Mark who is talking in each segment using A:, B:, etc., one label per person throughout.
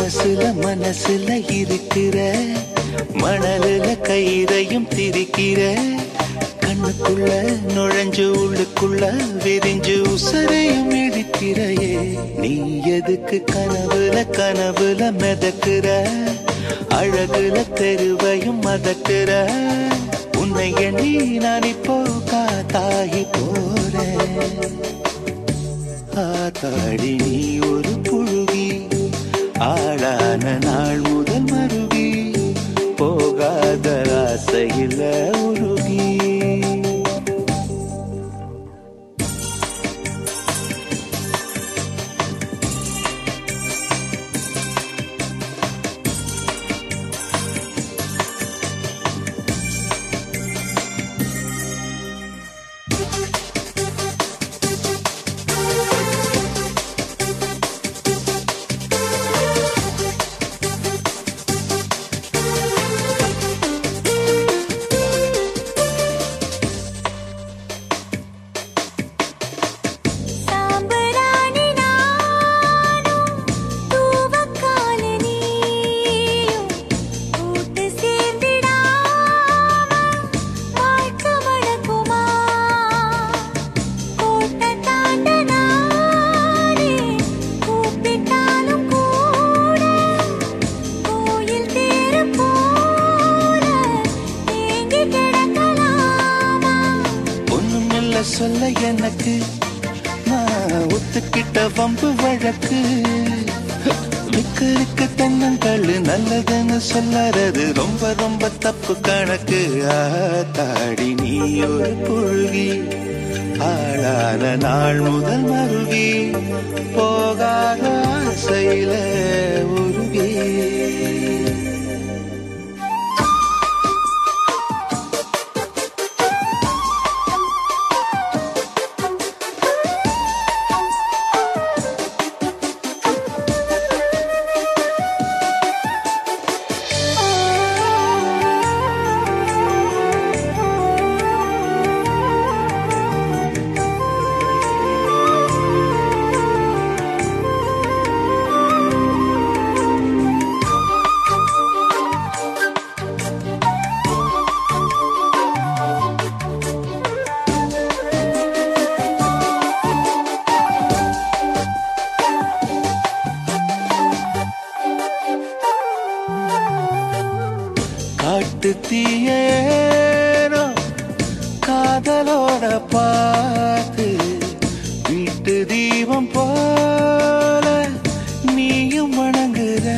A: மனசுல மனசுல இருக்கிற மணலுல கயிறையும் திரிக்கிற கண்ணுக்குள்ள நுழைஞ்சு உள்ளுக்குள்ள விரிஞ்சு உசரையும் இடிக்கிறையே நீ எதுக்கு கனவுல கனவுல மிதக்குற அழகுல தெருவையும் மதக்குற உன்னை எண்ணி நான் இப்போ காத்தாகி போறேன் ஆத்தாடி நீ ஒரு புழுகி ஆளான நாள் முதல் மருகி போகாத ஆசையில் உருகி
B: சாம்பராணி நானும் தூவக்கால நீயும் கூட்டு சேர்ந்திடாம வாழ்க்கை வழக்குமா கோட்டை தாண்ட நானே கூப்பிட்டாலும் கூட கோயில் தேரு போல ஏங்கி கிடக்கலாமா
A: ஒண்ணுமில்ல சொல்ல எனக்கு நான் ஒத்துக்கிட்ட வம்பு வழக்கு விக்கருக்கு தென்னங்கல்லு நல்லதுன்னு சொல்லறது ரொம்ப ரொம்ப தப்பு கணக்கு ஆத்தாடி நீ ஒரு புழுகி ஆளான நாள் முதல் மருகி போகாத ஆசையில உருகி காட்டு தீயேனோ காதலோட பார்த்து வீட்டு தீபம் போல நீயும் வணங்குற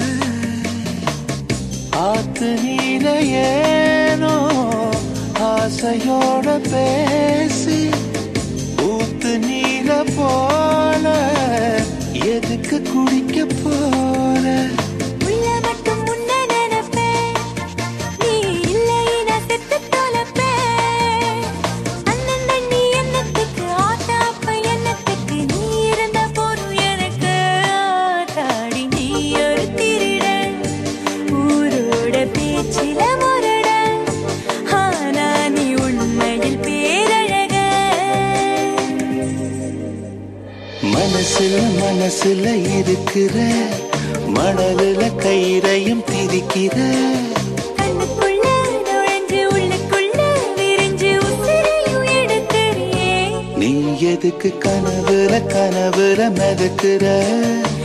A: ஆத்து நீர ஏனோ ஆசையோட பேசி ஊத்து நீர போல எதுக்கு குடிக்க போற
B: உள்ள மட்டும் முன்ன நினைப்பேன் நீ இல்லைனா செத்து தொலைப்பேன் அண்ணன் தண்ணி எண்ணத்துக்கு ஆட்டா அப்ப எண்ணத்துக்கு நீ இருந்த போதும் எனக்கு ஆத்தாடி நீ ஒரு திருடன் ஊரோட பேச்சில முரடன் ஆனா நீ உண்மையில் பேரழக
A: மனசுல மனசுல இருக்கிற மணலுல கயிறையும் திரிக்கிற
B: கண்ணுக்குள்ள நுழைஞ்சு உள்ளுக்குள்ள விரிஞ்சு உசிரையும் எடுக்கிறியே
A: நீ எதுக்கு கனவுல கனவுல மிதக்கிற